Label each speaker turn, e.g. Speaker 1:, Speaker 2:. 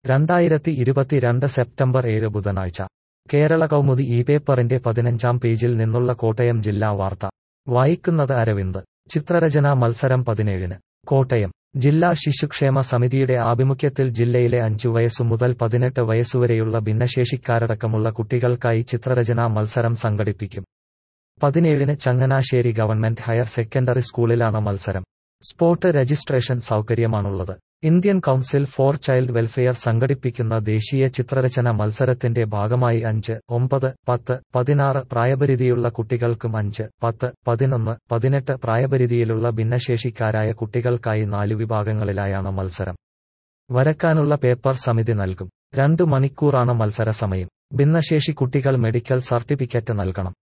Speaker 1: രണ്ടായിരത്തി ഇരുപത്തിരണ്ട് സെപ്റ്റംബർ ഏഴ് ബുധനാഴ്ച കേരള കൗമുദി ഈ പേപ്പറിന്റെ പതിനഞ്ചാം പേജിൽ നിന്നുള്ള കോട്ടയം ജില്ലാ വാർത്ത വായിക്കുന്നത് അരവിന്ദ് ചിത്രരചനാ മത്സരം പതിനേഴിന് കോട്ടയം ജില്ലാ ശിശുക്ഷേമ സമിതിയുടെ ആഭിമുഖ്യത്തിൽ ജില്ലയിലെ അഞ്ചു വയസ്സു മുതൽ പതിനെട്ട് വയസ്സുവരെയുള്ള ഭിന്നശേഷിക്കാരടക്കമുള്ള കുട്ടികൾക്കായി ചിത്രരചനാ മത്സരം സംഘടിപ്പിക്കും പതിനേഴിന് ചങ്ങനാശ്ശേരി ഗവൺമെന്റ് ഹയർ സെക്കൻഡറി സ്കൂളിലാണ് മത്സരം സ്പോട്ട് രജിസ്ട്രേഷൻ സൗകര്യമാണുള്ളത് Indian council for child welfare സംഘടിപ്പിക്കുന്ന ദേശീയ ചിത്രരചന മത്സരത്തിന്റെ ഭാഗമായി അഞ്ച് ഒമ്പത് പത്ത് പതിനാറ് പ്രായപരിധിയുള്ള കുട്ടികൾക്കും അഞ്ച് പത്ത് പതിനൊന്ന് പതിനെട്ട് പ്രായപരിധിയിലുള്ള ഭിന്നശേഷിക്കാരായ കുട്ടികൾക്കായി നാലു വിഭാഗങ്ങളിലായാണ് മത്സരം വരക്കാനുള്ള പേപ്പർ സമിതി നൽകും രണ്ടു മണിക്കൂറാണ് മത്സര സമയം ഭിന്നശേഷി കുട്ടികൾ മെഡിക്കൽ സർട്ടിഫിക്കറ്റ് നൽകണം